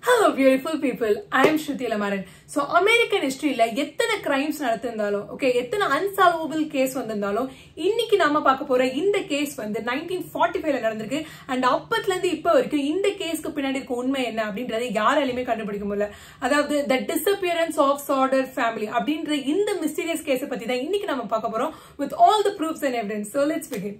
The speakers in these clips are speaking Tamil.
hello beautiful people I am Shruti லமாரன் ஸோ அமெரிக்கன் ஹிஸ்டரியில எத்தனை கிரைம்ஸ் நடத்திருந்தாலும் ஓகே எத்தனை அன்சால்வபிள் கேஸ் வந்திருந்தாலும் இன்னைக்கு நாம பார்க்க போற இந்த கேஸ் வந்து நைன்டீன் ஃபார்ட்டி ஃபைவ்ல நடந்திருக்கு அண்ட் அப்பத்துல இருந்து இப்போ வரைக்கும் இந்த கேஸ்க்கு பின்னாடி இருக்க உண்மை என்ன அப்படின்றத யாராலையுமே கண்டுபிடிக்க முடியல அதாவது the disappearance of Sodder family அப்படின்ற இந்த மிஸ்டீரியஸ் கேஸை பத்தி தான் இன்னைக்கு நம்ம பார்க்க போறோம் with all the proofs and evidence so let's begin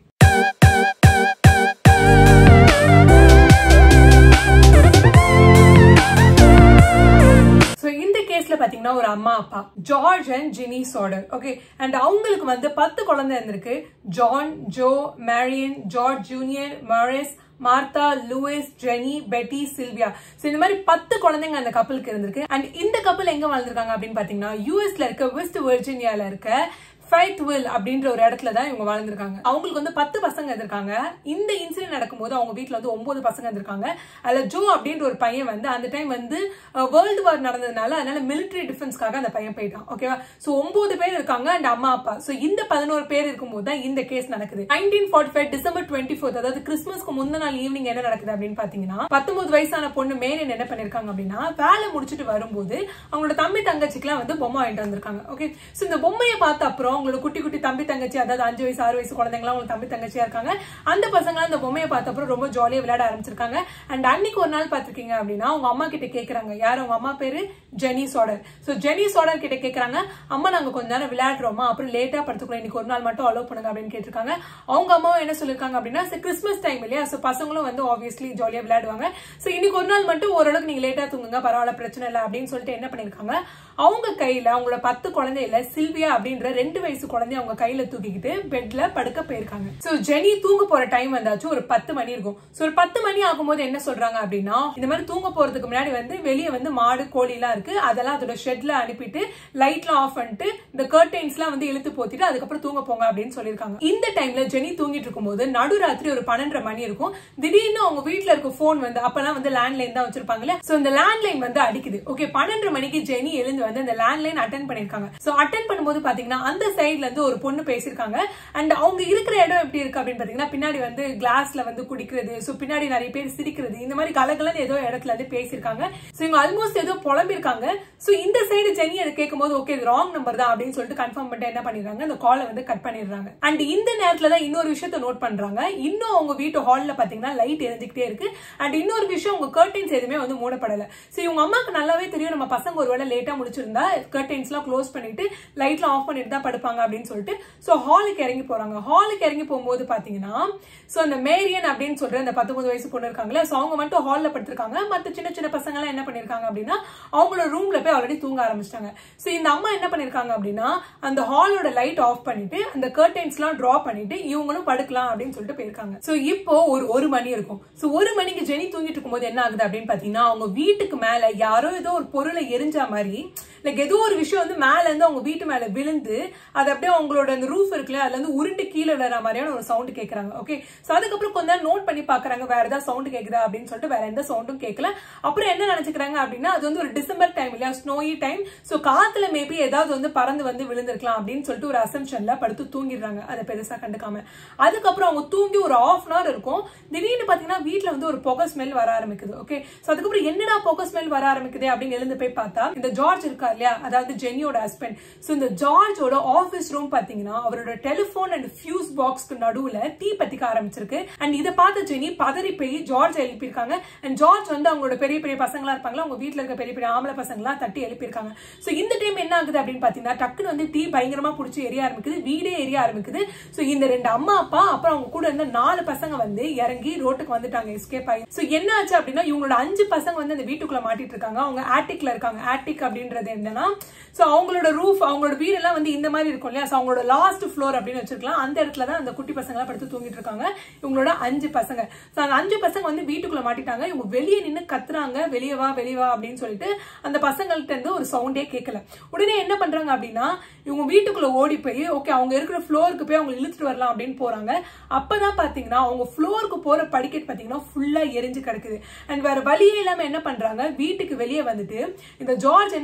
so இந்த கேஸ்ல பாத்தீங்கன்னா ஒரு அம்மா அப்பா George and Jennie Sodder okay and அவங்களுக்கு வந்து பத்து குழந்தை இருந்திருக்கு John Joe Marion George junior Maurice Martha Louis Jennie Betty Sylvia so இந்த மாதிரி பத்து குழந்தைங்க அந்த கப்பலுக்கு இருந்திருக்கு அண்ட் இந்த கப்பல் எங்க வாழ்ந்திருக்காங்க அப்படின்னு பாத்தீங்கன்னா யூஎஸ்ல இருக்க வெஸ்ட் வெர்ஜினியால இருக்க ஃபைத் வில் அப்படின்ற ஒரு இடத்துல தான் இவங்க வாழ்ந்திருக்காங்க அவங்களுக்கு வந்து பத்து பசங்க இருந்திருக்காங்க இந்த இன்சிடென்ட் நடக்கும்போது அவங்க வீட்டுல வந்து ஒன்பது பசங்க இருந்திருக்காங்க அதுல ஜோ அப்படின்ற ஒரு பையன் வந்து அந்த டைம் வந்து வேர்ல்டு வார் நடந்ததுனால அதனால மிலிட்டரி டிஃபென்ஸ்க்காக அந்த பையன் போயிட்டான் ஓகேவா சோ ஒன்பது பேர் இருக்காங்க அண்ட் அம்மா அப்பா சோ இந்த பதினோரு பேர் இருக்கும்போது தான் இந்த கேஸ் நடக்குது nineteen forty five December twenty fourth அதாவது கிறிஸ்மஸ்க்கு முந்தின நாள் ஈவினிங் என்ன நடக்குது அப்படின்னு பாத்தீங்கன்னா பத்தொன்பது வயசான பொண்ணு மேரியன் என்ன பண்ணிருக்காங்க அப்படின்னா வேலை முடிச்சுட்டு வரும்போது அவங்களோட தம்பி தங்கச்சிக்குலாம் வந்து பொம்மை வாங்கிட்டு வந்திருக்காங்க ஓகே சோ இந்த பொம்மையை பார்த்த அப்புறம் அவங்களோட குட்டி குட்டி தம்பி தங்கச்சி அதாவது அஞ்சு வயசு ஆறு வயசு குழந்தைங்களாம் அவங்க தம்பி தங்கச்சியா இருக்காங்க அந்த பசங்க அந்த பொம்மையை பார்த்த அப்புறம் ரொம்ப ஜாலியா விளையாட ஆரம்பிச்சிருக்காங்க அண்ட் அன்னைக்கு ஒரு நாள் பாத்திருக்கீங்க அப்படின்னா அவங்க அம்மா கிட்ட கேக்குறாங்க யார் அவங்க அம்மா பேரு Jennie Sodder so Jennie Sodder கிட்ட கேக்குறாங்க அம்மா நாங்க கொஞ்ச நேரம் விளையாடுறோமா அப்புறம் லேட்டா படுத்துக்கிறோம் இன்னைக்கு ஒரு நாள் மட்டும் அலோவ் பண்ணுங்க அப்படின்னு கேட்டிருக்காங்க அவங்க அம்மாவும் என்ன சொல்லிருக்காங்க அப்படின்னா கிறிஸ்மஸ் டைம் இல்லையா சோ பசங்களும் வந்து ஆப்வியஸ்லி ஜாலியா விளையாடுவாங்க சோ இன்னைக்கு ஒரு நாள் மட்டும் ஓரளவுக்கு நீங்க லேட்டா தூங்குங்க பரவாயில்ல பிரச்சனை இல்லை அப்படின்னு சொல்லிட்டு என்ன பண்ணிருக்காங்க அவங்க கையில அவங்களோட பத்து குழந்தையில சில்வியா அப்படின்ற ரெண்டு வயசு குழந்தைய அவங்க கையில தூக்கிக்கிட்டு பெட்ல படுக்க போயிருக்காங்க சோ ஜெனி தூங்க போற டைம் வந்தாச்சு ஒரு பத்து மணி இருக்கும் சோ ஒரு பத்து மணி ஆகும்போது என்ன சொல்றாங்க அப்படின்னா இந்த மாதிரி தூங்க போறதுக்கு முன்னாடி வந்து வெளியே வந்து மாடு கோழி எல்லாம் இருக்கு அதெல்லாம் அதோட ஷெட்ல அனுப்பிட்டு லைட்லாம் ஆஃப் பண்ணிட்டு இந்த கர்டைன்ஸ் எல்லாம் வந்து இழுத்து போத்திட்டு அதுக்கப்புறம் தூங்க போங்க அப்படின்னு சொல்லியிருக்காங்க இந்த டைம்ல ஜெனி தூங்கிட்டு இருக்கும்போது நடுராத்திரி ஒரு பன்னெண்டரை மணி இருக்கும் திடீர்னு அவங்க வீட்டுல இருக்க போன் வந்து அப்பெல்லாம் வந்து லேண்ட்லைன் தான் வச்சிருப்பாங்கல்ல சோ இந்த லேண்ட்லைன் வந்து அடிக்குது ஓகே பன்னெண்டரை மணிக்கு ஜெனி எழுந்து வந்து அந்த லேண்ட்லைன் அட்டன் பண்ணிருக்காங்க சோ அட்டன் பண்ணும்போது பாத்தீங்கன்னா அந்த சைட்ல இருந்து ஒரு பொண்ணு பேசிருக்காங்க அண்ட் அவங்க இருக்கிற இடம் எப்படி இருக்கு அப்படின்னு பாத்தீங்கன்னா பின்னாடி வந்து கிளாஸ்ல வந்து குடிக்கிறது சோ பின்னாடி நிறைய பேர் சிரிக்கிறது இந்த மாதிரி கலகலன்னு ஏதோ இடத்துல வந்து பேசிருக்காங்க சோ இவங்க ஆல்மோஸ்ட் ஏதோ புலம்பிருக்காங்க சோ இந்த சைடு ஜெனி அதை கேட்கும் போது ஓகே இது ராங் நம்பர் தான் அப்படின்னு சொல்லிட்டு கன்ஃபார்ம் பண்ணிட்டு என்ன பண்ணிடுறாங்க அந்த காலை வந்து கட் பண்ணிடுறாங்க அண்ட் இந்த நேரத்துல தான் இன்னொரு விஷயத்த நோட் பண்றாங்க இன்னும் அவங்க வீட்டு ஹால்ல பாத்தீங்கன்னா லைட் எரிஞ்சுக்கிட்டே இருக்கு அண்ட் இன்னொரு விஷயம் உங்க கர்டைன்ஸ் எதுவுமே வந்து மூடப்படல சோ இவங்க அம்மாக்கு நல்லாவே தெரியும் நம்ம பசங்க ஒருவேளை லேட்டா முடிச்சிருந்தா கர்டைன்ஸ் எல்லாம் க்ளோஸ் பண்ணிட்டு லைட்லாம் ஆஃப் பண்ணிட்டு தான் படுப்பாங்க அப்படின்னு சொல்லிட்டு சோ ஹாலுக்கு இறங்கி போறாங்க ஹாலுக்கு இறங்கி போகும்போது பாத்தீங்கன்னா சோ அந்த மேரியன் அப்படின்னு சொல்ற அந்த பத்தொன்பது வயசு பொண்ணு இருக்காங்களே சோ அவங்க மட்டும் ஹால்ல படுத்திருக்காங்க மத்த சின்ன சின்ன பசங்க எல்லாம் என்ன பண்ணிருக்காங்க அப்படின்னா அவங்களோட ரூம்ல போய் ஆல்ரெடி தூங்க ஆரம்பிச்சிட்டாங்க சோ இந்த அம்மா என்ன பண்ணிருக்காங்க அப்படின்னா அந்த ஹாலோட லைட் ஆஃப் பண்ணிட்டு அந்த கர்டைன்ஸ் எல்லாம் டிரா பண்ணிட்டு இவங்களும் படுக்கலாம் அப்படின்னு சொல்லிட்டு போயிருக்காங்க சோ இப்போ ஒரு ஒரு மணி இருக்கும் சோ ஒரு மணிக்கு ஜெனி தூங்கிட்டு இருக்கும்போது என்ன ஆகுது அப்படின்னு பாத்தீங்கன்னா அவங்க வீட்டுக்கு மேல யாரோ ஏதோ ஒரு பொருளை எரிஞ்ச மாதிரி லைக் ஏதோ ஒரு விஷயம் வந்து மேல இருந்து அவங்க வீட்டு மேல விழுந்து அது அப்படியே அவங்களோட அந்த ரூஃப் இருக்குல்ல அதுல இருந்து உருண்டு கீழே விழுற மாதிரியான ஒரு சவுண்ட் கேக்குறாங்க ஓகே சோ அதுக்கப்புறம் கொஞ்ச நேரம் நோட் பண்ணி பாக்குறாங்க வேற ஏதாவது சவுண்ட் கேக்குதா அப்படின்னு சொல்லிட்டு வேற எந்த சவுண்டும் கேட்கல அப்புறம் என்ன நினைச்சுக்கிறாங்க அப்படின்னா அது வந்து ஒரு டிசம்பர் டைம் இல்லையா ஸ்னோயி டைம் சோ காத்துல மேபி ஏதாவது வந்து பறந்து வந்து விழுந்திருக்கலாம் அப்படின்னு சொல்லிட்டு ஒரு அசம்ஷன்ல படுத்து தூங்கிடுறாங்க அதை பெருசா கண்டுக்காம அதுக்கப்புறம் அவங்க தூங்கி ஒரு ஆஃப் அன் அவர் இருக்கும் திடீர்னு பாத்தீங்கன்னா வீட்டுல வந்து ஒரு புகை ஸ்மெல் வர ஆரம்பிக்குது ஓகே சோ அதுக்கப்புறம் என்னடா புகை ஸ்மெல் வர ஆரம்பிக்குது அப்படின்னு எழுந்து போய் பார்த்தா இந்த ஜார்ஜ் இருக்கா இல்லையா அதாவது ஜெனியோட ஹஸ்பண்ட் சோ இந்த ஜார்ஜோட ஆபீஸ் ரூம் பாத்தீங்கன்னா அவரோட டெலிபோன் அண்ட் ஃபியூஸ் பாக்ஸ்க்கு நடுவுல தீ பத்திக்க ஆரம்பிச்சிருக்கு அண்ட் இதை பார்த்த ஜெனி பதறி போய் ஜார்ஜ் எழுப்பியிருக்காங்க அண்ட் ஜார்ஜ் வந்து அவங்களோட பெரிய பெரிய பசங்களா இருப்பாங்களா அவங்க வீட்டுல இருக்க பெரிய பெரிய ஆம்பளை பசங்களா தட்டி எழுப்பியிருக்காங்க சோ இந்த டைம் என்ன ஆகுது அப்படின்னு பாத்தீங்கன்னா டக்குன்னு வந்து தீ பயங்கரமா புடிச்சு எரிய ஆரம்பிக்குது வீடே எரிய ஆரம்பிக்குது சோ இந்த ரெண்டு அம்மா அப்பா அப்புறம் அவங்க கூட இருந்த நாலு பசங்க வந்து இறங்கி ரோட்டுக்கு வந்துட்டாங்க எஸ்கேப் ஆகி சோ என்ன ஆச்சு அப்படின்னா இவங்களோட அஞ்சு பசங்க வந்து அந்த வீட்டுக்குள்ள மாட்டிட்டு இருக்காங்க அவங்க ஆட்டிக்ல இருக்காங்க ஆட்டிக் அப்படின்றது என்னன்னா சோ அவங்களோட ரூஃப் அவங்களோட வீடு எல்லாம் வந்து இந்த மாதிரி இருக்கும் இல்லையா சோ அவங்களோட லாஸ்ட் ஃப்ளோர் அப்படின்னு வச்சிருக்கலாம் அந்த இடத்துல தான் அந்த குட்டி பசங்க எல்லாம் படுத்து தூங்கிட்டு இருக்காங்க இவங்களோட அஞ்சு பசங்க சோ அந்த அஞ்சு பசங்க வந்து வீட்டுக்குள்ள மாட்டிட்டாங்க இவங்க வெளியே நின்னு கத்துறாங்க வெளியே வா வெளியே வா அப்படின்னு சொல்லிட்டு அந்த பசங்கள்ட்ட இருந்து ஒரு சவுண்டே கேட்கல உடனே என்ன பண்றாங்க அப்படின்னா இவங்க வீட்டுக்குள்ள ஓடி போய் ஓகே அவங்க இருக்கிற ஃப்ளோருக்கு போய் அவங்க இழுத்துட்டு வரலாம் அப்படின்னு போறாங்க அப்பதான் பாத்தீங்கன்னா அவங்க ஃப்ளோருக்கு போற படிக்கட் பாத்தீங்கன்னா ஃபுல்லா எரிஞ்சு கிடக்குது அண்ட் வேற வழியே இல்லாம என்ன பண்றாங்க வீட்டுக்கு வெளியே வந்துட்டு இந்த ஜார்ஜ் என்ன பண்றாரு அப்படின்னா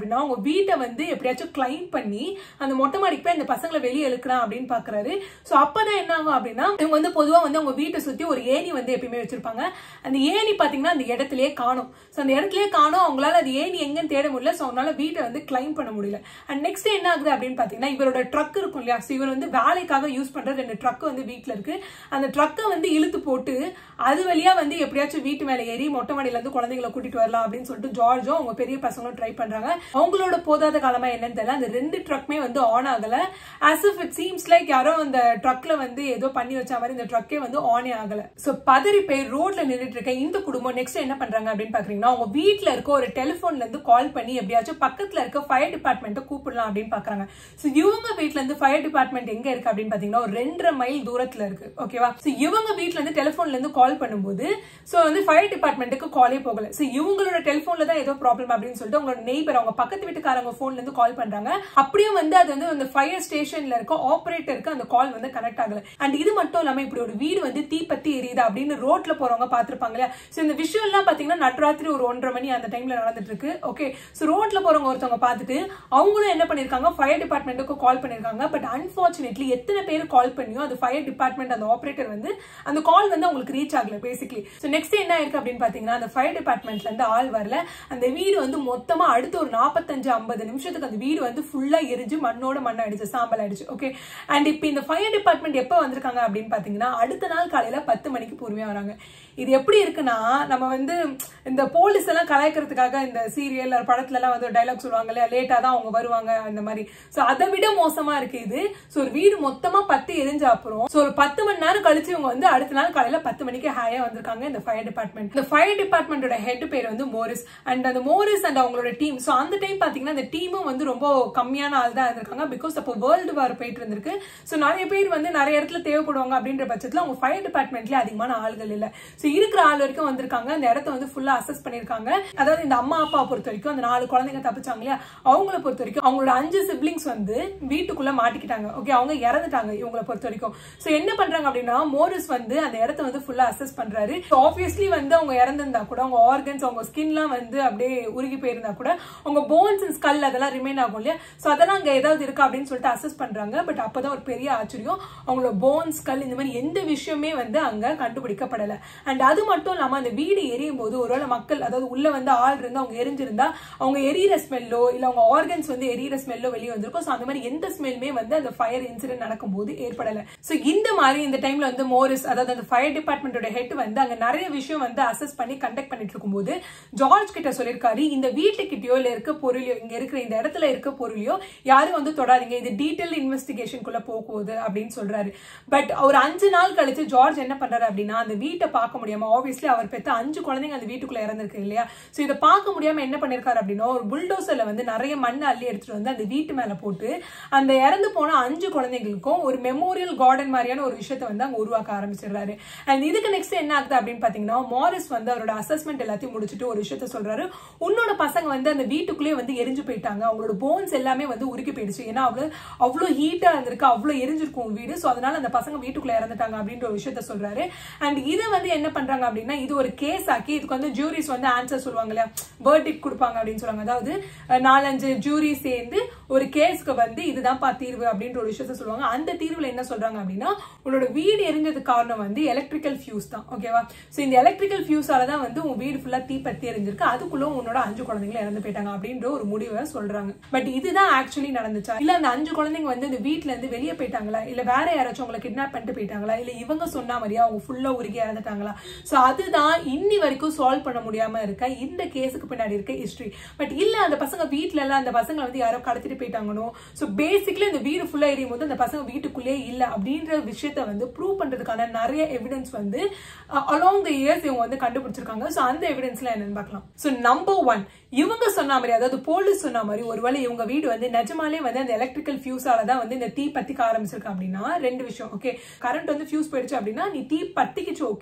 அப்படின்னா அவங்க வீட்டை வந்து எப்படியாச்சும் கிளைம் பண்ணி அந்த மொட்டை மாடிக்கு போய் அந்த பசங்களை வெளியே இழுக்கலாம் அப்படின்னு பாக்குறாரு சோ அப்பதான் என்ன ஆகும் அப்படின்னா இவங்க வந்து பொதுவா வந்து அவங்க வீட்டை சுத்தி ஒரு ஏணி வந்து எப்பயுமே வச்சிருப்பாங்க அந்த ஏணி பாத்தீங்கன்னா அந்த இடத்துலயே காணும் சோ அந்த இடத்துலயே காணும் அவங்களால அது ஏணி எங்கன்னு தேட முடியல சோ அவங்களால வீட்டை வந்து கிளைம் பண்ண முடியல அண்ட் நெக்ஸ்ட் என்ன ஆகுது அப்படின்னு பாத்தீங்கன்னா இவரோட ட்ரக் இருக்கும் இல்லையா ஸோ இவர் வந்து வேலைக்காக யூஸ் பண்ற ரெண்டு ட்ரக் வந்து வீட்டுல இருக்கு அந்த ட்ரக்கை வந்து இழுத்து போட்டு அது வழியா வந்து எப்படியாச்சும் வீட்டு மேல ஏறி மொட்டை மாடியில இருந்து குழந்தைங்களை கூட்டிட்டு வரலாம் அப்படின்னு சொல்லிட்டு ஜார்ஜும் அவங்க பெரிய பசங்களும் ட்ரை பண்றாங்க அவங்களோட போதாத காலமா என்னன்னு தெரியல அந்த ரெண்டு ட்ரக்மே வந்து ஆன் ஆகல as if it seems like யாரோ அந்த ட்ரக்ல வந்து ஏதோ பண்ணி வச்ச மாதிரி இந்த ட்ரக்கே வந்து ஆனே ஆகல சோ பதறி போய் ரோட்ல நின்றுட்டு இருக்க இந்த குடும்பம் நெக்ஸ்ட் என்ன பண்றாங்க அப்படின்னு பாக்குறீங்கன்னா அவங்க வீட்ல இருக்க ஒரு டெலிபோன்ல இருந்து கால் பண்ணி எப்படியாச்சும் பக்கத்துல இருக்க ஃபயர் டிபார்ட்மெண்ட்டை கூப்பிடலாம் அப்படின்னு பாக்குறாங்க சோ இவங்க வீட்ல இருந்து ஃபயர் டிபார்ட்மெண்ட் எங்க இருக்கு அப்படின்னு பாத்தீங்கன்னா ஒரு ரெண்டரை மைல் தூரத்துல இருக்கு ஓகேவா சோ இவங்க வீட்ல இருந்து டெலிபோன்ல இருந்து கால் பண்ணும்போது சோ வந்து ஃபயர் டிபார்ட்மெண்ட்டுக்கு காலே போகல சோ இவங்களோட டெலிபோன்ல தான் ஏதோ ப்ராப்ளம் அப்படின்னு சொல்லிட்டு உங்களோட நெய்பர் அவங்க பக்கத்து வீட்டுக்காரங்க போன்ல இருந்து கால் பண்றாங்க அப்படியும் வந்து அது வந்து அந்த ஃபயர் ஸ்டேஷன்ல இருக்க ஆபரேட்டருக்கு அந்த கால் வந்து கனெக்ட் ஆகல அண்ட் இது மட்டும் இல்லாம இப்படி ஒரு வீடு வந்து தீப்பத்தி எரியுது அப்படின்னு ரோட்ல போறவங்க பாத்திருப்பாங்க இல்லையா சோ இந்த விஷயம் எல்லாம் பாத்தீங்கன்னா நடுராத்திரி ஒரு ஒன்றரை மணி அந்த டைம்ல நடந்துட்டு இருக்கு ஓகே சோ ரோட்ல போறவங்க ஒருத்தவங்க பார்த்துட்டு அவங்களும் என்ன பண்ணிருக்காங்க ஃபயர் டிபார்ட்மெண்ட்டுக்கு கால் பண்ணிருக்காங்க பட் அன்பார்ச்சுனேட்லி எத்தனை பேர் கால் பண்ணியோ அது ஃபயர் டிபார்ட்மெண்ட் அந்த ஆபரேட்டர் வந்து அந்த கால் வந்து அவங்களுக்கு ரீச் ஆகல பேசிக்கலி சோ நெக்ஸ்ட் என்ன இருக்கு அப்படின்னு பாத்தீங்கன்னா அந்த ஃபயர் டிபார்ட்மெண்ட்ல இருந்து ஆள் வரல அந்த வீடு வந்து மொத்தமா அடுத்த ஒரு நாற்பத்தஞ்சு ஐம்பது நிமிஷத்துக்கு அந்த வீடு வந்து ஃபுல்லா எரிஞ்சு மண்ணோட மண் ஆயிடுச்சு சாம்பல் ஆயிடுச்சு ஓகே அண்ட் இப்போ இந்த ஃபயர் டிபார்ட்மெண்ட் எப்போ வந்திருக்காங்க அப்படின்னு பாத்தீங்கன்னா அடுத்த நாள் காலையில பத்து மணிக்கு பொறுமையா வராங்க இது எப்படி இருக்குன்னா நம்ம வந்து இந்த போலீஸ் எல்லாம் கலாய்க்கிறதுக்காக இந்த சீரியல் படத்துல எல்லாம் வந்து டைலாக் சொல்லுவாங்க இல்லையா லேட்டா தான் அவங்க வருவாங்க அந்த மாதிரி சோ அதை விட மோசமா இருக்கு இது சோ ஒரு வீடு மொத்தமா பத்து எரிஞ்ச அப்புறம் சோ ஒரு பத்து மணி நேரம் கழிச்சு இவங்க வந்து அடுத்த நாள் காலையில பத்து மணிக்கு ஹாயா வந்திருக்காங்க இந்த ஃபயர் டிபார்ட்மெண்ட் இந்த ஃபயர் டிபார்ட்மெண்டோட ஹெட் பேர் வந்து மோரிஸ் அண்ட் அந்த மோரிஸ் அண்ட் அவங்களோட டீம் சோ அந்த டைம் பாத்தீங்கன்னா அந்த டீமும் வந்து ரொம்ப கம்மியான ஆள் தான் இருந்திருக்காங்க பிகாஸ் அப்போ வேர்ல்டு வார் போயிட்டு இருந்திருக்கு சோ நிறைய பேர் வந்து நிறைய இடத்துல தேவைப்படுவாங்க அப்படின்ற பட்சத்துல அவங்க ஃபயர் டிபார்ட்மெண்ட்ல அதிகமான ஆள்கள் இல்ல சோ இருக்கிற ஆள் வரைக்கும் வந்திருக்காங்க அந்த இடத்த வந்து ஃபுல்லா அசஸ் பண்ணிருக்காங்க அதாவது இந்த அம்மா அப்பா பொறுத்த வரைக்கும் அந்த நாலு குழந்தைங்க தப்பிச்சாங்க இல்லையா அவங்கள பொறுத்த வரைக்கும் அவங்களோட அஞ்சு சிப்ளிங்ஸ் வந்து வீட்டுக்குள்ள மாட்டிக்கிட்டாங்க ஓகே அவங்க இறந்துட்டாங்க இவங்கள பொறுத்த வரைக்கும் சோ என்ன பண்றாங்க அப்படின்னா மோரிஸ் வந்து அந்த இடத்த வந்து ஃபுல்லா அசஸ் பண்றாரு ஆப்வியஸ்லி வந்து அவங்க இறந்திருந்தா கூட அவங்க ஆர்கன்ஸ் அவங்க ஸ்கின்லாம் வந்து அப்படியே உருகி போயிருந்தா கூட அவங்க போன்ஸ் அண்ட் ஸ்கல் அதெல்லாம் ரிமைன் ஆகும் இல்லையா சோ அதெல்லாம் அங்க ஏதாவது இருக்கா அப்படின்னு சொல்லிட்டு அசஸ் பண்றாங்க பட் அப்பதான் ஒரு பெரிய ஆச்சரியம் அவங்களோட போன்ஸ் ஸ்கல் இந்த மாதிரி எந்த விஷயமே வந்து அங்க கண்டுபிடிக்கப்படல அண்ட் அது மட்டும் இல்லாம அந்த வீடு எரியும் போது ஒருவேளை மக்கள் அதாவது உள்ள வந்து ஆள் இருந்து அவங்க எரிஞ்சிருந்தா அவங்க எரியிற ஸ்மெல்லோ இல்ல அவங்க ஆர்கன்ஸ் வந்து எரியிற ஸ்மெல்லோ வெளியே வந்திருக்கும் சோ அந்த மாதிரி எந்த ஸ்மெல்லுமே வந்து அந்த ஃபயர் இன்சிடென்ட் நடக்கும்போது ஏற்படல சோ இந்த மாதிரி இந்த டைம்ல வந்து மோரிஸ் அதாவது அந்த ஃபயர் டிபார்ட்மெண்டோட ஹெட் வந்து அங்க நிறைய விஷயம் வந்து அசஸ் பண்ணி கண்டக்ட் பண்ணிட்டு இருக்கும்போது ஜார்ஜ் கிட்ட சொல்லியிருக்காரு இந்த வீட்டுக்கிட்டயோ இல்ல இருக்க பொருளையோ இங்க இருக்கிற இந்த இடத்துல இருக்க பொருளையோ யாரும் வந்து தொடாதீங்க இது டீட்டெயில் இன்வெஸ்டிகேஷனுக்குள்ள போகுது அப்படின்னு சொல்றாரு பட் ஒரு அஞ்சு நாள் கழிச்சு ஜார்ஜ் என்ன பண்றாரு அப்படின்னா அந்த வீட்டை பார்க்க முடியாம ஆப்வியஸ்லி அவர் பெத்த அஞ்சு குழந்தைங்க அந்த வீட்டுக்குள்ள இறந்திருக்கு இல்லையா சோ இதை பார்க்க முடியாம என்ன பண்ணிருக்காரு அப்படின்னா ஒரு புல்டோசர்ல வந்து நிறைய மண் அள்ளி எடுத்துட்டு வந்து அந்த வீட்டு மேல போட்டு அந்த இறந்து போன அஞ்சு குழந்தைங்களுக்கும் ஒரு மெமோரியல் கார்டன் மாதிரியான ஒரு விஷயத்த வந்து அங்க உருவாக்க ஆரம்பிச்சிடுறாரு அண்ட் இதுக்கு நெக்ஸ்ட் என்ன ஆகுது அப்படின்னு பாத்தீங்கன்னா மாரிஸ் வந்து அவரோட அசஸ்மெண்ட் எல்லாத்தையும் முடிச்சுட்டு ஒரு விஷயத்த சொல்றாரு உன்னோட பசங்க வந்து அந்த வீட்டுக்குள்ளேயே வந்து எரிஞ்சு போயிட்டாங்க அவங்களோட போன்ஸ் எல்லாமே வந்து உருக்கி போயிடுச்சு ஏன்னா அவ்வளவு அவ்வளவு ஹீட்டா இருந்திருக்கு அவ்வளவு எரிஞ்சிருக்கும் வீடு சோ அதனால அந்த பசங்க வீட்டுக்குள்ள இறந்துட்டாங்க அப்படின்ற ஒரு விஷயத்த சொல்றாரு அண்ட் இதை வந்து என்ன பண்றாங்க அப்படின்னா இது ஒரு கேஸ் ஆக்கி இதுக்கு வந்து ஜூரிஸ் வந்து ஆன்சர் சொல்லுவாங்க இல்லையா வேர்டிக் கொடுப்பாங்க அப்படின்னு சொல்லுவாங்க அதாவது அஹ், நாலஞ்சு ஜூரி சேர்ந்து ஒரு கேஸ்க்கு வந்து இதுதான்ப்பா தீர்வு அப்படின்ற ஒரு விஷயத்த சொல்லுவாங்க அந்த தீர்வுல என்ன சொல்றாங்க அப்படின்னா உன்னோட வீடு எரிஞ்சதுக்கு காரணம் வந்து எலக்ட்ரிக்கல் ஃபியூஸ் தான் ஓகேவா சோ இந்த எலக்ட்ரிக்கல் ஃபியூஸால தான் வந்து உன் வீடு ஃபுல்லா தீப்பத்தி எரிஞ்சிருக்கு அதுக்குள்ள உன்னோட அஞ்சு குழந்தைங்க இறந்து போயிட்டாங்க அப்படின்ற ஒரு முடிவை சொல்றாங்க பட் இதுதான் ஆக்சுவலி நடந்துச்சா இல்ல அந்த அஞ்சு குழந்தைங்க வந்து இந்த வீட்ல இருந்து வெளியே போயிட்டாங்களா இல்ல வேற யாராச்சும் உங்களை கிட்னாப் பண்ணிட்டு போயிட்டாங்களா இல்ல இவங்க சொன்ன மாதிரியா அவங்க ஃபுல்லா உருகி இறந்துட்டாங்களா சோ அதுதான் இன்னி வரைக்கும் சால்வ் பண்ண முடியாம இருக்க இந்த கேஸுக்கு பின்னாடி இருக்க ஹிஸ்டரி பட் இல்ல அந்த பசங்க வீட்ல எல்லாம் அந்த பசங்களை வந்து யாரோ கடத்திட்டு போயிட்டாங்கனோ சோ பேசிக்கலி இந்த வீடு ஃபுல்லா எரியும் போது அந்த பசங்க வீட்டுக்குள்ளே இல்ல அப்படின்ற விஷயத்த வந்து ப்ரூவ் பண்றதுக்கான நிறைய எவிடன்ஸ் வந்து அலாங் த இயர்ஸ் இவங்க வந்து கண்டுபிடிச்சிருக்காங்க சோ அந்த எவிடன்ஸ்ல என்னன்னு பார்க்கலாம் சோ நம்பர் ஒன் இவங்க சொன்ன மாதிரி அதாவது போலீஸ் சொன்ன மாதிரி ஒருவேளை இவங்க வீடு வந்து நிஜமாலே வந்து அந்த எலக்ட்ரிக்கல் ஃபியூஸால தான் வந்து இந்த தீ பத்திக்க ஆரம்பிச்சிருக்கு அப்படின்னா ரெண்டு விஷயம் ஓகே கரண்ட் வந்து ஃபியூஸ் போயிடுச்சு அப்படின்னா நீ தீ பத்திக்கிச்சு ஓகே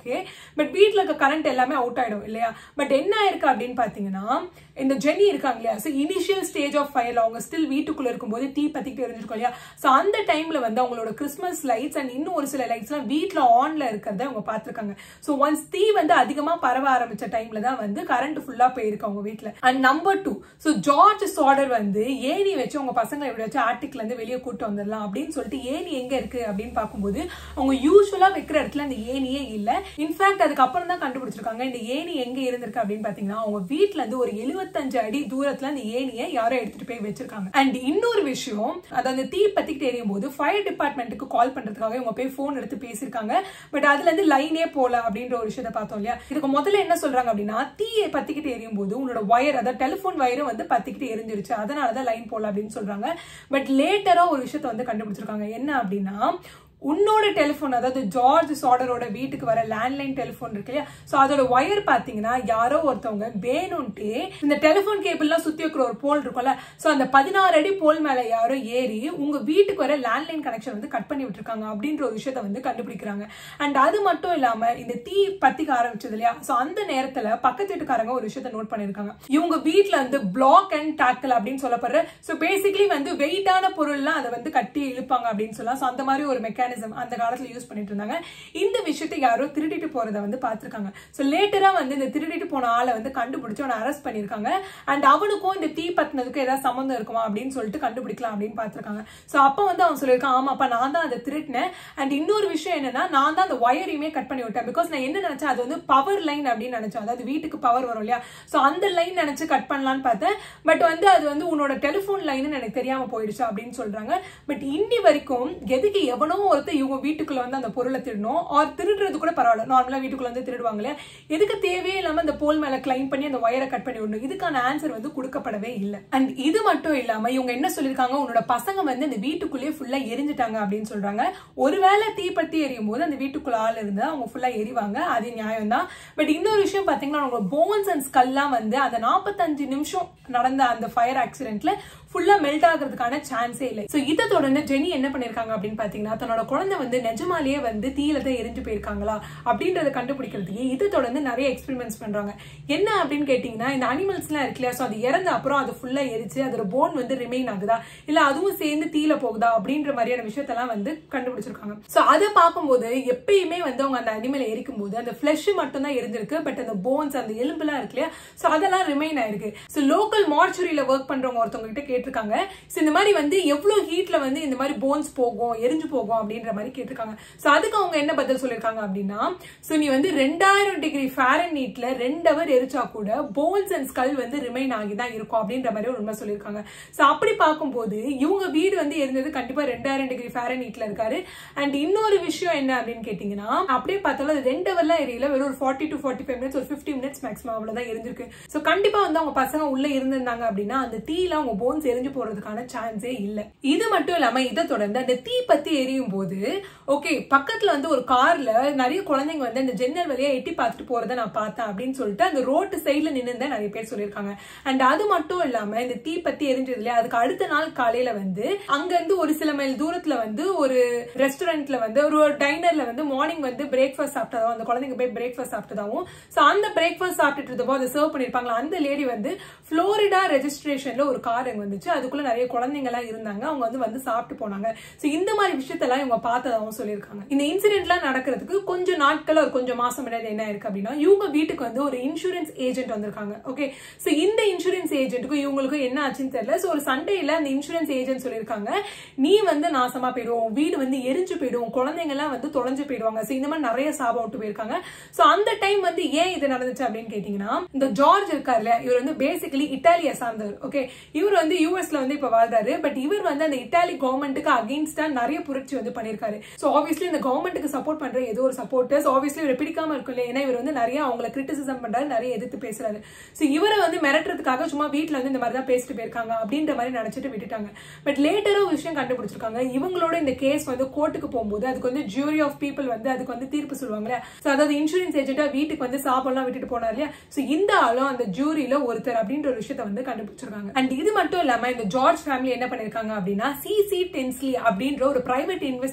பட் வீட்ல இருக்க கரண்ட் எல்லாமே அவுட் ஆயிடும் இல்லையா பட் என்ன ஆயிருக்கு அப்படின்னு பாத்தீங்கன்னா இந்த ஜெனி இருக்காங்க இல்லையா ஸோ இனிஷியல் ஸ்டேஜ் ஆஃப் ஃபயர்ல அவங்க ஸ்டில் வீட்டுக்குள்ள இருக்கும்போது தீ பத்திக்கிட்டு எரிஞ்சிருக்கும் இல்லையா ஸோ அந்த டைம்ல வந்து அவங்களோட கிறிஸ்மஸ் லைட்ஸ் அண்ட் இன்னும் ஒரு சில லைட்ஸ் எல்லாம் வீட்ல ஆன்ல இருக்கிறத அவங்க பார்த்திருக்காங்க ஸோ ஒன்ஸ் தீ வந்து அதிகமா பரவ ஆரம்பிச்ச டைம்ல தான் வந்து கரண்ட் ஃபுல்லா போயிருக்கு அவங்க வீட்ல and number two so George Sodder வந்து ஏணி வச்சு அவங்க பசங்களை எப்படி வச்சு ஆர்டிக்ல இருந்து வெளியே கூட்டு வந்துடலாம் அப்படின்னு சொல்லிட்டு ஏணி எங்க இருக்கு அப்படின்னு பார்க்கும்போது அவங்க யூஸ்வலா வைக்கிற இடத்துல அந்த ஏணியே இல்ல இன்ஃபேக்ட் அதுக்கப்புறம் தான் கண்டுபிடிச்சிருக்காங்க இந்த ஏணி எங்க இருந்திருக்கு அப்படின்னு பாத்தீங்கன்னா அவங்க வீட்ல இருந்து ஒரு எழுபத்தஞ்சு அடி தூரத்துல அந்த ஏணியை யாரோ எடுத்துட்டு போய் வச்சிருக்காங்க அண்ட் இன்னொரு விஷயம் அதாவது தீ பத்திக்கிட்டு எரியும் போது ஃபயர் டிபார்ட்மெண்ட்டுக்கு கால் பண்றதுக்காக இவங்க போய் போன் எடுத்து பேசியிருக்காங்க பட் அதுல இருந்து லைனே போல அப்படின்ற ஒரு விஷயத்த பார்த்தோம் இல்லையா இதுக்கு முதல்ல என்ன சொல்றாங்க அப்படின்னா தீயை பத்திக்கிட்டு எரியும் போது உங்களோட ஒயர் அதாவது டெலிஃபோன் வயரும் வந்து பத்திக்கிட்டு எரிஞ்சிருச்சு அதனாலதான் லைன் போல அப்படின்னு சொல்றாங்க பட் லேட்டரா ஒரு விஷயத்த வந்து கண்டுபிடிச்சிருக்காங்க என்ன அப்படின்னா உன்னோட டெலிஃபோன் அதாவது ஜார்ஜ் சாடரோட வீட்டுக்கு வர லேண்ட்லைன் டெலிஃபோன் இருக்கு இல்லையா ஸோ அதோட ஒயர் பார்த்தீங்கன்னா யாரோ ஒருத்தவங்க வேணும்ட்டு இந்த டெலிஃபோன் கேபிள்லாம் சுத்தி வைக்கிற ஒரு போல் இருக்கும்ல ஸோ அந்த பதினாறு அடி போல் மேல யாரோ ஏறி உங்க வீட்டுக்கு வர லேண்ட்லைன் கனெக்ஷன் வந்து கட் பண்ணி விட்டுருக்காங்க அப்படின்ற ஒரு விஷயத்த வந்து கண்டுபிடிக்கிறாங்க அண்ட் அது மட்டும் இல்லாம இந்த தீ பத்திக்க ஆரம்பிச்சது இல்லையா ஸோ அந்த நேரத்துல பக்கத்து வீட்டுக்காரங்க ஒரு விஷயத்த நோட் பண்ணிருக்காங்க இவங்க வீட்டுல வந்து பிளாக் அண்ட் டேக்கிள் அப்படின்னு சொல்லப்படுற ஸோ பேசிக்கலி வந்து வெயிட்டான பொருள்லாம் அதை வந்து கட்டி இழுப்பாங்க அப்படின்னு சொல்லலாம் ஸோ அந்த மாதிரி ஒரு மெக்கானிசம் அந்த காலத்துல யூஸ் பண்ணிட்டு இருந்தாங்க இந்த விஷயத்தை யாரோ திருடிட்டு போறத வந்து பார்த்திருக்காங்க ஸோ லேட்டரா வந்து இந்த திருடிட்டு போன ஆளை வந்து கண்டுபிடிச்சு அவனை அரெஸ்ட் பண்ணிருக்காங்க அண்ட் அவனுக்கும் இந்த தீ பத்தினதுக்கும் ஏதாவது சம்மந்தம் இருக்குமா அப்படின்னு சொல்லிட்டு கண்டுபிடிக்கலாம் அப்படின்னு பார்த்திருக்காங்க ஸோ அப்போ வந்து அவன் சொல்லியிருக்கான் ஆமாப்பா நான் தான் அதை திருட்டினேன் அண்ட் இன்னொரு விஷயம் என்னன்னா நான் தான் அந்த ஒயரையுமே கட் பண்ணி விட்டேன் பிகாஸ் நான் என்ன நினைச்சேன் அது வந்து பவர் லைன் அப்படின்னு நினைச்சேன் அதாவது வீட்டுக்கு பவர் வரும் இல்லையா ஸோ அந்த லைன் நினைச்சு கட் பண்ணலான்னு பார்த்தேன் பட் வந்து அது வந்து உன்னோட டெலிஃபோன் லைன் எனக்கு தெரியாம போயிடுச்சு அப்படின்னு சொல்றாங்க பட் இன்னி வரைக்கும் எதுக்கு எவனோ ஒருத்தர் இவங்க வீட்டுக்குள்ள வந்து அந்த பொருளை திருடணும் ஆர் திருடுறது கூட பரவாயில்ல நார்மலா வீட்டுக்குள்ள வந்து திருடுவாங்க இல்லையா எதுக்கு தேவையே இல்லாம அந்த போல் மேல கிளைம் பண்ணி அந்த ஒயரை கட் பண்ணி விடணும் இதுக்கான ஆன்சர் வந்து கொடுக்கப்படவே இல்லை அண்ட் இது மட்டும் இல்லாம இவங்க என்ன சொல்லிருக்காங்க உன்னோட பசங்க வந்து இந்த வீட்டுக்குள்ளேயே ஃபுல்லா எரிஞ்சிட்டாங்க அப்படின்னு சொல்றாங்க ஒருவேளை தீப்பத்தி எரியும் போது அந்த வீட்டுக்குள்ள ஆள் இருந்து அவங்க ஃபுல்லா எரிவாங்க அது நியாயம் தான் பட் இன்னொரு விஷயம் பாத்தீங்கன்னா அவங்க போன்ஸ் அண்ட் ஸ்கல்லாம் வந்து அந்த நாற்பத்தஞ்சு நிமிஷம் நடந்த அந்த ஃபயர் ஆக்சிடென்ட்ல ஃபுல்லா மெல்ட் ஆகிறதுக்கான சான்ஸே இல்லை சோ இதை தொடர்ந்து ஜெனி என்ன பண்ணிருக்காங்க அப்படின்னு பாத்தீங்கன்னா தன்னோட குழந்தை வந்து நிஜமாலேயே வந்து தீயில தான் எரிஞ்சு போயிருக்காங்களா அப்படின்றத கண்டுபிடிக்கிறதுக்கு இதை தொடர்ந்து நிறைய எக்ஸ்பெரிமெண்ட்ஸ் பண்றாங்க என்ன அப்படின்னு கேட்டீங்கன்னா இந்த அனிமல்ஸ் எல்லாம் இருக்கு இல்லையா ஸோ அது இறந்த அப்புறம் அது ஃபுல்லா எரிச்சு அதோட போன் வந்து ரிமைன் ஆகுதா இல்ல அதுவும் சேர்ந்து தீயில போகுதா அப்படின்ற மாதிரியான விஷயத்தெல்லாம் வந்து கண்டுபிடிச்சிருக்காங்க சோ அதை பார்க்கும்போது எப்பயுமே வந்து அவங்க அந்த அனிமலை எரிக்கும் போது அந்த ஃபிளஷ் மட்டும் தான் எரிஞ்சிருக்கு பட் அந்த போன்ஸ் அந்த எலும்புலாம் இருக்கு இல்லையா ஸோ அதெல்லாம் ரிமைன் ஆயிருக்கு ஸோ லோக்கல் மார்ச்சுரியில ஒர்க் பண்றவங்க ஒருத்தவங்க கிட்ட கேட்டிருக்காங்க ஸோ இந்த மாதிரி வந்து எவ்வளவு ஹீட்ல வந்து இந்த மாதிரி போன்ஸ் போகும் எரிஞ்சு போகும் அப்படின்ற மாதிரி கேட்டிருக்காங்க ஸோ அதுக்கு அவங்க என்ன பதில் சொல்லியிருக்காங்க அப்படின்னா ஸோ நீ வந்து ரெண்டாயிரம் டிகிரி ஃபேரன் ஹீட்ல ரெண்டு அவர் எரிச்சா கூட போன்ஸ் அண்ட் ஸ்கல் வந்து ரிமைன் ஆகி தான் இருக்கும் அப்படின்ற மாதிரி ஒரு உண்மை சொல்லியிருக்காங்க ஸோ அப்படி பார்க்கும்போது இவங்க வீடு வந்து இருந்தது கண்டிப்பா ரெண்டாயிரம் டிகிரி ஃபேரன் ஹீட்ல இருக்காரு அண்ட் இன்னொரு விஷயம் என்ன அப்படின்னு கேட்டீங்கன்னா அப்படியே பார்த்தாலும் அது ரெண்டு ஹவர்லாம் எரியல வெறும் ஒரு forty to forty five minutes ஒரு ஃபிஃப்டி மினிட்ஸ் மேக்ஸிமம் அவ்வளவுதான் இருந்திருக்கு ஸோ கண்டிப்பா வந்து அவங்க பசங்க உள்ள இருந்திருந்தாங்க அப்படின்னா அந்த தீயில அவங்க போன்ஸ் எரிஞ்சு போறதுக்கான சான்ஸே இல்ல இது மட்டும் இல்லாம இதை தொடர்ந்து அந்த தீ பத்தி எரியும் போது ஓகே பக்கத்துல வந்து ஒரு கார்ல நிறைய குழந்தைங்க வந்து அந்த ஜன்னல் வழியா எட்டி பார்த்துட்டு போறதை நான் பார்த்தேன் அப்படின்னு சொல்லிட்டு அந்த ரோட்டு சைட்ல நின்று நிறைய பேர் சொல்லியிருக்காங்க அண்ட் அது மட்டும் இல்லாம இந்த தீ பத்தி எரிஞ்சது இல்லையா அதுக்கு அடுத்த நாள் காலையில வந்து அங்க இருந்து ஒரு சில மைல் தூரத்துல வந்து ஒரு ரெஸ்டாரண்ட்ல வந்து ஒரு டைனர்ல வந்து மார்னிங் வந்து பிரேக்ஃபாஸ்ட் சாப்பிட்டதாவும் அந்த குழந்தைங்க போய் பிரேக்ஃபாஸ்ட் சாப்பிட்டதாவும் சோ அந்த பிரேக்ஃபாஸ்ட் சாப்பிட்டுட்டு இருந்தப்போ அதை சர்வ் பண்ணிருப்பாங்களா அந்த லேடி வந்து புளோரிடா ரெஜிஸ்ட்ரேஷன்ல ஒரு கார் அங்க வந்துச்சு அதுக்குள்ள நிறைய குழந்தைங்க எல்லாம் இருந்தாங்க அவங்க வந்து வந்து சாப்பிட்டு போனாங்க சோ இந்த மாதிரி விஷயத்தெல்லாம் இவங்க பார்த்ததாவும் சொல்லியிருக்காங்க இந்த இன்சிடென்ட்லாம் நடக்கிறதுக்கு கொஞ்சம் நாட்கள் ஒரு கொஞ்சம் மாசம் முன்னாடி என்ன இருக்கு அப்படின்னா இவங்க வீட்டுக்கு வந்து ஒரு இன்சூரன்ஸ் ஏஜென்ட் வந்திருக்காங்க ஓகே சோ இந்த இன்சூரன்ஸ் ஏஜென்ட்டுக்கும் இவங்களுக்கும் என்ன ஆச்சுன்னு தெரியல சோ ஒரு சண்டேல அந்த இன்சூரன்ஸ் ஏஜென்ட் சொல்லியிருக்காங்க நீ வந்து நாசமா போயிடுவோம் வீடு வந்து எரிஞ்சு போயிடும் குழந்தைங்க எல்லாம் வந்து தொலைஞ்சு போயிடுவாங்க சோ இந்த மாதிரி நிறைய சாபம் விட்டு போயிருக்காங்க சோ அந்த டைம் வந்து ஏன் இது நடந்துச்சு அப்படின்னு கேட்டீங்கன்னா இந்த ஜார்ஜ் இருக்காரு இல்லையா இவர் வந்து பேசிக்கலி இட்டாலிய சார்ந்தவர் ஓகே இவர் வந்து யூஎஸ்ல வந்து இப்ப வாழ்றாரு பட் இவர் வந்து அந்த இட்டாலி கவர்மெண்ட்டுக்கு அகேன்ஸ்டா நிறைய புரட்சி வந்து பண்ணிருக்காரு சோ ஆப்வியஸ்லி இந்த கவர்மெண்ட்டுக்கு சப்போர்ட் பண்ற ஏதோ ஒரு சப்போர்ட்டர்ஸ் ஆப்வியஸ்லி இவர் பிடிக்காம இருக்கும் இல்லையா ஏன்னா இவர் வந்து நிறைய அவங்கள கிரிட்டிசிசம் பண்றாரு நிறைய எதிர்த்து பேசுறாரு சோ இவரை வந்து மிரட்டுறதுக்காக சும்மா வீட்டுல வந்து இந்த மாதிரி தான் பேசிட்டு போயிருக்காங்க அப்படின்ற மாதிரி நினைச்சிட்டு விட்டுட்டாங்க பட் லேட்டரா ஒரு விஷயம் கண்டுபிடிச்சிருக்காங்க இவங்களோட இந்த கேஸ் வந்து கோர்ட்டுக்கு போகும்போது அதுக்கு வந்து ஜூரி ஆஃப் பீப்புள் வந்து அதுக்கு வந்து தீர்ப்பு சொல்லுவாங்க இல்லையா சோ அதாவது இன்சூரன்ஸ் ஏஜென்ட்டா வீட்டுக்கு வந்து சாப்பாடுலாம் விட்டுட்டு போனார் இல்லையா சோ இந்த ஆளும் அந்த ஜூரியில ஒருத்தர் அப்படின்ற ஒரு விஷயத்த வந்து கண்டுபிடிச்சிருக்காங்க அண்ட் இது மட்டும் இல்லாம இந்த ஜார்ஜ் ஃபேமிலி என்ன பண்ணிருக்காங்க அப்படின்னா சிசி டென்ஸ்லி அப்படின்ற ஒரு பிரைவேட்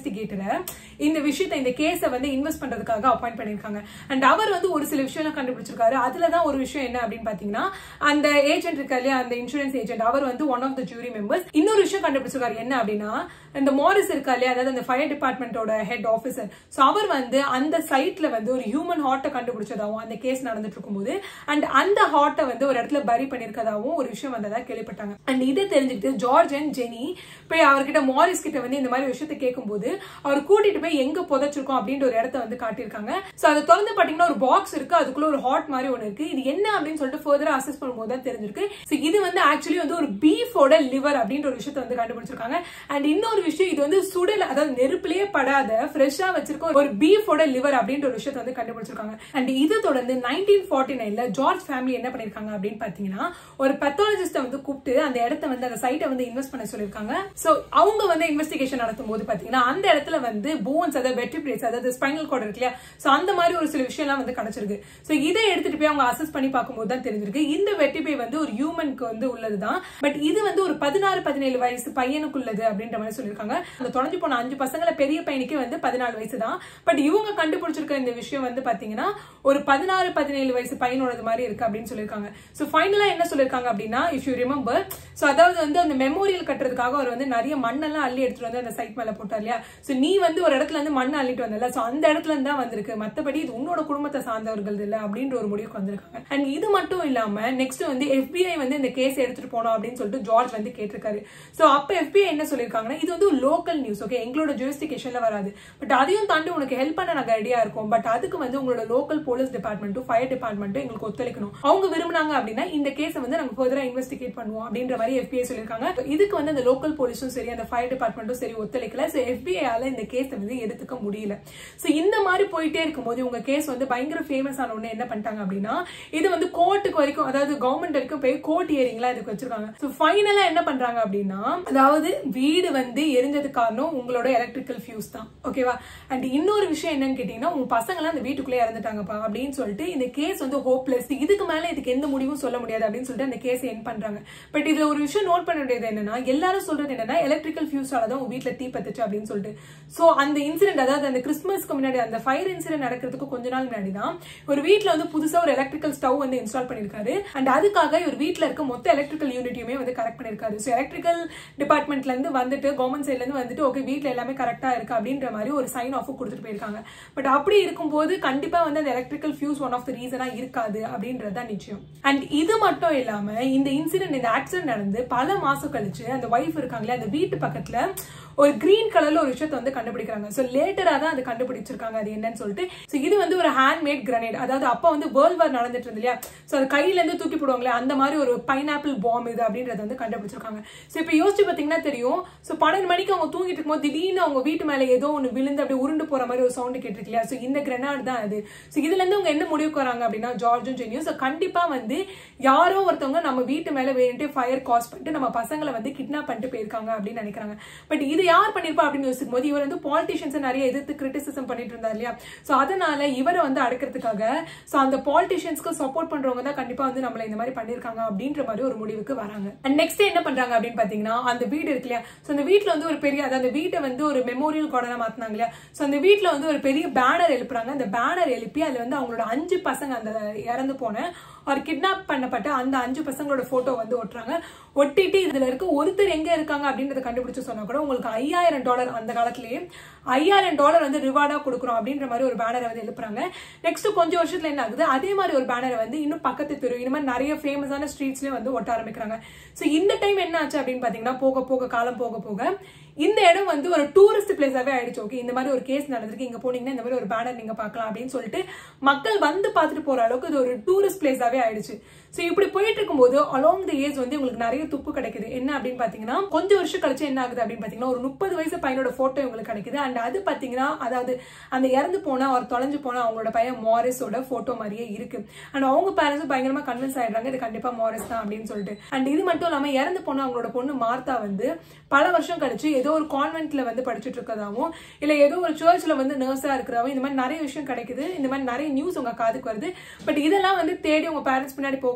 இன்வெஸ்டிகேட்டரை இந்த விஷயத்தை இந்த கேஸை வந்து இன்வெஸ்ட் பண்றதுக்காக அப்பாயிண்ட் பண்ணிருக்காங்க அண்ட் அவர் வந்து ஒரு சில விஷயம் கண்டுபிடிச்சிருக்காரு அதுல தான் ஒரு விஷயம் என்ன அப்படின்னு பாத்தீங்கன்னா அந்த ஏஜென்ட் இருக்கா இல்லையா அந்த இன்சூரன்ஸ் ஏஜென்ட் அவர் வந்து one of the jury members இன்னொரு விஷயம் கண்டுபிடிச்சிருக்காரு என்ன அப்படின்னா இந்த மாரிஸ் இருக்கா இல்லையா அதாவது அந்த ஃபயர் டிபார்ட்மெண்டோட ஹெட் ஆஃபீஸர் ஸோ அவர் வந்து அந்த சைட்ல வந்து ஒரு ஹியூமன் ஹார்ட்டை கண்டுபிடிச்சதாகவும் அந்த கேஸ் நடந்துட்டு இருக்கும்போது அண்ட் அந்த ஹார்ட்டை வந்து ஒரு இடத்துல பரி பண்ணிருக்கதாகவும் ஒரு விஷயம் வந்ததா கேள்விப்பட்டாங்க அண்ட் இதை தெரிஞ்சுக்கிட்டு ஜார்ஜ் அண்ட் ஜெனி போய் அவர்கிட்ட மாரிஸ் கிட்ட வந்து இந்த மாதிரி விஷயத்தை கேட்கும்போது அவர் கூட்டிட்டு போய் எங்க புதைச்சிருக்கோம் அப்படின்ற ஒரு இடத்த வந்து காட்டியிருக்காங்க ஸோ அதை திறந்து பாத்தீங்கன்னா ஒரு பாக்ஸ் இருக்கு அதுக்குள்ள ஒரு ஹாட் மாதிரி ஒன்று இருக்கு இது என்ன அப்படின்னு சொல்லிட்டு ஃபர்தரா அசஸ் பண்ணும்போது தான் தெரிஞ்சிருக்கு ஸோ இது வந்து ஆக்சுவலி வந்து ஒரு பீஃபோட லிவர் அப்படின்ற ஒரு விஷயத்தை வந்து கண்டுபிடிச்சிருக்காங்க அண்ட் இன்னொரு விஷயம் இது வந்து சுடல அதாவது நெருப்பிலேயே படாத ஃப்ரெஷ்ஷா வச்சிருக்க ஒரு பீஃபோட லிவர் அப்படின்ற ஒரு விஷயத்தை வந்து கண்டுபிடிச்சிருக்காங்க அண்ட் இது தொடர்ந்து நைன்டீன் ஃபார்ட்டி நைன்ல ஜார்ஜ் ஃபேமிலி என்ன பண்ணிருக்காங்க அப்படின்னு பாத்தீங்கன்னா ஒரு பெத்தாலஜிஸ்ட வந்து கூப்பிட்டு அந்த இடத்த வந்து அந்த சைட்டை வந்து இன்வெஸ்ட் பண்ண சொல்லிருக்காங்க சோ அவங்க வந்து இன்வெஸ்டிகேஷன் நடத்தும் போது பாத்தீங்கன்னா அந்த இடத்துல வந்து போன்ஸ் அதாவது வெட்டிபிரேட்ஸ் அதாவது ஸ்பைனல் கார்டு இருக்கு இல்லையா சோ அந்த மாதிரி ஒரு சில விஷயம் எல்லாம் வந்து கிடைச்சிருக்கு சோ இதை எடுத்துட்டு போய் அவங்க அசஸ் பண்ணி பார்க்கும்போது தான் தெரிஞ்சிருக்கு இந்த வெட்டிபை வந்து ஒரு ஹியூமனுக்கு வந்து உள்ளதுதான் பட் இது வந்து ஒரு பதினாறு பதினேழு வயசு பையனுக்குள்ளது அப்படின்ற மாதிரி சொல்லியிருக்காங்க அந்த தொலைஞ்சு போன அஞ்சு பசங்களை பெரிய பையனுக்கு வந்து பதினாலு வயசு தான் பட் இவங்க கண்டுபிடிச்சிருக்க இந்த விஷயம் வந்து பாத்தீங்கன்னா ஒரு பதினாறு பதினேழு வயசு பையனோடது மாதிரி இருக்கு அப்படின்னு சொல்லியிருக்காங்க சோ ஃபைனலா என்ன சொல்லியிருக்காங்க அப்படின்னா இஃப் யூ ரிமெம்பர் சோ அதாவது வந்து அந்த மெமோரியல் கட்டுறதுக்காக அவர் வந்து நிறைய மண்ணெல்லாம் அள்ளி எடுத்துட்டு வந்து அந்த சைட் மேல போட்டார் இல்லையா சோ நீ வந்து ஒரு இடத்துல இருந்து மண் அள்ளிட்டு வந்தல சோ அந்த இடத்துல இருந்து தான் வந்திருக்கு மத்தபடி இது உன்னோட குடும்பத்தை சார்ந்தவர்கள் இல்ல அப்படின்ற ஒரு முடிவுக்கு வந்திருக்காங்க அண்ட் இது மட்டும் இல்லாம நெக்ஸ்ட் வந்து FBI வந்து இந்த கேஸ் எடுத்துட்டு போனோம் அப்படின்னு சொல்லிட்டு ஜார்ஜ் வந்து கேட்டிருக்காரு சோ அப்ப FBI என்ன சொல்லிருக்காங்கன்னா இது வந்து லோக்கல் நியூஸ் ஓகே எங்களோட ஜூரிஸ்டிகேஷன்ல வராது பட் அதையும் தாண்டி உனக்கு ஹெல்ப் பண்ண நாங்க ரெடியா இருக்கோம் பட் அதுக்கு வந்து உங்களோட லோக்கல் போலீஸ் டிபார்ட்மெண்ட்டும் ஃபயர் டிபார்ட்மெண்ட்டும் எங்களுக்கு ஒத்துழைக்கணும் அவங்க விரும்புனாங்க அப்படின்னா இந்த கேஸை வந்து நாங்க ஃபர்தரா இன்வெஸ்டிகேட் பண்ணுவோம் அப்படின்ற மாதிரி FBI சொல்லிருக்காங்க இதுக்கு வந்து அந்த லோக்கல் போலீஸும் சரி அந்த ஃபயர் டிபார்ட்மெண்ட்டும் சரி ஒத்துழைக்கல சோ எஃபிஐயால இந்த கேஸை வந்து எடுத்துக்க முடியல சோ இந்த மாதிரி போயிட்டே இருக்கும்போது உங்க கேஸ் வந்து பயங்கர ஃபேமஸ் ஆன உடனே என்ன பண்ணிட்டாங்க அப்படின்னா இது வந்து கோர்ட்டுக்கு வரைக்கும் அதாவது கவர்மெண்ட் வரைக்கும் போய் கோர்ட் இயரிங்லாம் இதுக்கு வச்சிருக்காங்க சோ ஃபைனலா என்ன பண்றாங்க அப்படின்னா அதாவது வீடு வந்து எரிஞ்சதுக்கு காரணம் உங்களோட எலக்ட்ரிக்கல் ஃபியூஸ் தான் ஓகேவா அண்ட் இன்னொரு விஷயம் என்னன்னு கேட்டீங்கன்னா உங்க பசங்க எல்லாம் அந்த வீட்டுக்குள்ளே இறந்துட்டாங்கப்பா அப்படின்னு சொல்லிட்டு இந்த கேஸ் வந்து ஹோப்லெஸ் இதுக்கு மேல இதுக்கு எந்த முடிவும் சொல்ல முடியாது அப்படின்னு சொல்லிட்டு அந்த கேஸ் என் பண்றாங்க பட் இதுல ஒரு விஷயம் நோட் பண்ண வேண்டியது என்னன்னா எல்லாரும் சொல்றது என்னன்னா எலக்ட்ரிக்கல் ஃபியூஸால தான் உங்க வீட்டுல தீ பத்துச்சு அப்படின்னு சொல்லிட்டு சோ அந்த இன்சிடென்ட் அதாவது அந்த கிறிஸ்மஸ்க்கு முன்னாடி அந்த ஃபயர் இன்சிடென்ட் நடக்கிறதுக்கு கொஞ்ச நாள் முன்னாடி தான் ஒரு வீட்ல வந்து புதுசா ஒரு எலக்ட்ரிக்கல் ஸ்டவ் வந்து இன்ஸ்டால் பண்ணிருக்காரு அண்ட் அதுக்காக ஒரு வீட்ல இருக்க மொத்த எலக்ட்ரிக்கல் யூனிட்டையுமே வந்து கரெக்ட் பண்ணிருக்காரு ஸோ எலக்ட்ரிக்கல் டிபார்ட்மெண்ட்ல இருந்து வந்துட்டு கவர்மெண்ட் சைட்ல இருந்து வந்துட்டு ஓகே வீட்ல எல்லாமே கரெக்டா இருக்கு அப்படின்ற மாதிரி ஒரு சைன் ஆஃப் கொடுத்துட்டு போயிருக்காங்க பட் அப்படி இருக்கும்போது கண்டிப்பா வந்து அந்த electrical fuse one of the ரீசனா இருக்காது அப்படின்றது தான் நிச்சயம் அண்ட் இது மட்டும் இல்லாம இந்த இன்சிடென்ட் இந்த ஆக்சிடென்ட் நடந்து பல மாசம் கழிச்சு அந்த ஒய்ஃப் இருக்காங்களே அந்த வீட்டு பக்கத்துல ஒரு கிரீன் கலர்ல ஒரு விஷயத்தை வந்து கண்டுபிடிக்கிறாங்க சோ லேட்டரா தான் அது கண்டுபிடிச்சிருக்காங்க அது என்னன்னு சொல்லிட்டு சோ இது வந்து ஒரு ஹேண்ட்மேட் கிரனேட் அதாவது அப்ப வந்து வேர்ல்ட் வார் நடந்துட்டு இருந்து இல்லையா சோ அது கையில இருந்து தூக்கி போடுவாங்களே அந்த மாதிரி ஒரு பைனாப்பிள் பாம் இது அப்படின்றத வந்து கண்டுபிடிச்சிருக்காங்க சோ இப்ப யோசிச்சு பாத்தீங்கன்னா தெரியும் சோ பன்னெண்டு மணிக்கு அவங்க தூங்கிட்டு இருக்கும்போது திடீர்னு அவங்க வீட்டு மேல ஏதோ ஒன்று விழுந்து அப்படியே உருண்டு போற மாதிரி ஒரு சவுண்ட் கேட்டிருக்கு இல்லையா சோ இந்த கிரனாட் தான் அது சோ இதுல இருந்து அவங்க என்ன முடிவுக்கு வராங்க அப்படின்னா ஜார்ஜும் ஜெனியும் சோ கண்டிப்பா வந்து யாரோ ஒருத்தவங்க நம்ம வீட்டு மேல வேணுட்டு ஃபயர் காஸ் பண்ணிட்டு நம்ம பசங்களை வந்து கிட்னாப் பண்ணிட்டு போயிருக்காங்க அப்படின்னு நினைக்கிறாங்க பட் இது யார் பண்ணிருப்பா அப்படின்னு யோசிக்கும் போது இவர் வந்து பாலிட்டிஷியன்ஸ் நிறைய எதிர்த்து கிரிட்டிசிசம் பண்ணிட்டு இருந்தார் இல்லையா சோ அதனால இவரை வந்து அடக்கிறதுக்காக சோ அந்த பாலிட்டிஷியன்ஸ்க்கு சப்போர்ட் பண்றவங்க தான் கண்டிப்பா வந்து நம்மள இந்த மாதிரி பண்ணிருக்காங்க அப்படின்ற மாதிரி ஒரு முடிவுக்கு வராங்க அண்ட் நெக்ஸ்ட் என்ன பண்றாங்க அப்படின்னு பாத்தீங்கன்னா அந்த வீடு இருக்கு இல்லையா சோ அந்த வீட்டுல வந்து ஒரு பெரிய அதாவது அந்த வீட்டை வந்து ஒரு மெமோரியல் கார்டனா மாத்தினாங்க இல்லையா சோ அந்த வீட்டுல வந்து ஒரு பெரிய பேனர் எழுப்புறாங்க அந்த பேனர் எழுப்பி அதுல வந்து அவங்களோட அஞ்சு பசங்க அந்த இறந்து போன ஒரு கிட்னாப் பண்ணப்பட்ட அந்த அஞ்சு பசங்களோட போட்டோ வந்து ஒட்டுறாங்க ஒட்டிட்டு இதுல இருக்க ஒருத்தர் எங்க இருக்காங்க அப்படின்றத கண்டுபிடிச்சு சொன்னா கூட உங்களுக்கு ஐயாயிரம் டாலர் அந்த காலத்திலேயே ஐயாயிரம் டாலர் வந்து ரிவார்டா கொடுக்குறோம் அப்படின்ற மாதிரி ஒரு பேனரை வந்து எழுப்புறாங்க நெக்ஸ்ட் கொஞ்சம் வருஷத்துல என்ன ஆகுது அதே மாதிரி ஒரு பேனரை வந்து இன்னும் பக்கத்து தெரு இந்த மாதிரி நிறைய ஃபேமஸான ஸ்ட்ரீட்ஸ்லயே வந்து ஒட்ட ஆரம்பிக்கிறாங்க சோ இந்த டைம் என்ன ஆச்சு அப்படின்னு பாத்தீங்கன்னா போக போக காலம் போக போக இந்த இடம் வந்து ஒரு டூரிஸ்ட் பிளேஸாவே ஆயிடுச்சு ஓகே இந்த மாதிரி ஒரு கேஸ் நடந்திருக்கு இங்க போனீங்கன்னா இந்த மாதிரி ஒரு பேனர் நீங்க பார்க்கலாம் அப்படின்னு சொல்லிட்டு மக்கள் வந்து பார்த்துட்டு போற அளவுக்கு இது ஒரு டூரிஸ்ட் பிளேஸாவே ஆயிடுச்சு சோ இப்படி போயிட்டு இருக்கும்போது அலாங் தி ஏஜ் வந்து உங்களுக்கு நிறைய துப்பு கிடைக்குது என்ன அப்படின்னு பாத்தீங்கன்னா கொஞ்சம் வருஷம் கழிச்சு என்ன ஆகுது அப்படின்னு பாத்தீங்கன்னா ஒரு முப்பது வயசு பையனோட போட்டோ உங்களுக்கு கிடைக்குது அண்ட் அது பாத்தீங்கன்னா அதாவது அந்த இறந்து போன அவர் தொலைஞ்சு போன அவங்களோட பையன் மாரிஸோட போட்டோ மாதிரியே இருக்கு அண்ட் அவங்க பேரண்ட்ஸும் பயங்கரமா கன்வின்ஸ் ஆயிடுறாங்க இது கண்டிப்பா மாரிஸ் தான் அப்படின்னு சொல்லிட்டு அண்ட் இது மட்டும் இல்லாம இறந்து போன அவங்களோட பொண்ணு மார்த்தா வந்து பல வருஷம் கழிச்சு ஏதோ ஒரு கான்வென்ட்ல வந்து படிச்சுட்டு இருக்கதாவும் இல்ல ஏதோ ஒரு சர்ச்ல வந்து நர்ஸா இருக்கிறதாவும் இந்த மாதிரி நிறைய விஷயம் கிடைக்குது இந்த மாதிரி நிறைய நியூஸ் உங்க காதுக்கு வருது பட் இதெல்லாம் வந்து தேடி உங்க பேரண்ட்ஸ் பின்னாடி போகும்போது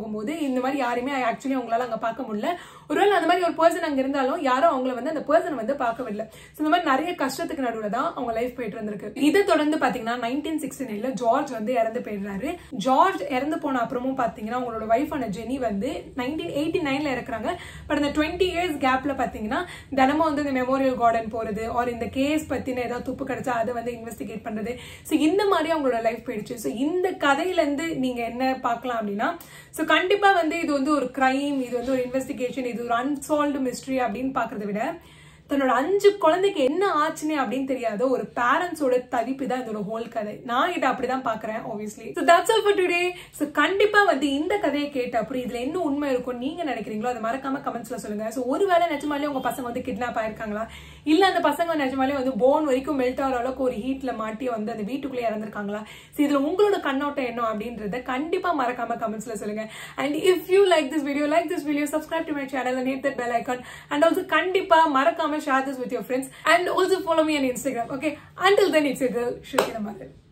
போகும்போது இந்த மாதிரி யாருமே ஆக்சுவலி அவங்களால அங்க பார்க்க முடியல ஒருவேளை அந்த மாதிரி ஒரு பர்சன் அங்க இருந்தாலும் யாரும் அவங்கள வந்து அந்த பர்சன் வந்து பார்க்கவில்லை So, இந்த மாதிரி நிறைய கஷ்டத்துக்கு நடுவுல தான் அவங்க லைஃப் போயிட்டு இருந்திருக்கு இதை தொடர்ந்து பாத்தீங்கன்னா நைன்டீன் சிக்ஸ்டி நைன்ல ஜார்ஜ் வந்து இறந்து போயிடுறாரு ஜார்ஜ் இறந்து போன அப்புறமும் பாத்தீங்கன்னா அவங்களோட ஒய்ஃபான ஜெனி வந்து நைன்டீன் எயிட்டி நைன்ல இருக்கிறாங்க பட் இந்த டுவெண்ட்டி இயர்ஸ் கேப்ல பாத்தீங்கன்னா தினமும் வந்து இந்த மெமோரியல் கார்டன் போறது ஆர் இந்த கேஸ் பத்தின ஏதாவது துப்பு கிடைச்சா அதை வந்து இன்வெஸ்டிகேட் பண்றது ஸோ இந்த மாதிரி அவங்களோட லைஃப் போயிடுச்சு ஸோ இந்த கதையில இருந்து நீங்க என்ன பார்க்கலாம் அப்படின்னா ஸோ கண்டிப்பா வந்து இது வந்து ஒரு கிரைம் இது வந்து ஒரு இன்வெஸ்டிகேஷன் இது ஒரு அன்சால்வ்டு மிஸ்ட்ரி அப்படின்னு பாக்குறத விட தன்னோட அஞ்சு குழந்தைக்கு என்ன ஆச்சுன்னு அப்படின்னு தெரியாத ஒரு பேரண்ட்ஸோட தவிப்பு தான் இதோட ஹோல் கதை நான் இதை அப்படிதான் பாக்குறேன் obviously so that's all for today so கண்டிப்பா வந்து இந்த கதையை கேட்ட அப்படி இதுல என்ன உண்மை இருக்கும் நீங்க நினைக்கிறீங்களோ அதை மறக்காம கமெண்ட்ஸ்ல சொல்லுங்க ஸோ ஒருவேளை நிஜமாலே உங்க பசங்க வந்து கிட்னாப் ஆயிருக்காங்களா இல்ல அந்த பசங்க நிஜமாலே வந்து போன் வரைக்கும் மெல்ட் ஆகிற அளவுக்கு ஒரு ஹீட்ல மாட்டி வந்து அந்த வீட்டுக்குள்ளே இறந்திருக்காங்களா ஸோ இதுல உங்களோட கண்ணோட்டம் என்ன அப்படின்றத கண்டிப்பா மறக்காம கமெண்ட்ஸ்ல சொல்லுங்க and if you like this video like this video subscribe to my channel and hit that bell icon and also கண்டிப்பா மறக்காம share this with your friends and also follow me on Instagram okay until then it's your girl Shruti Ramadan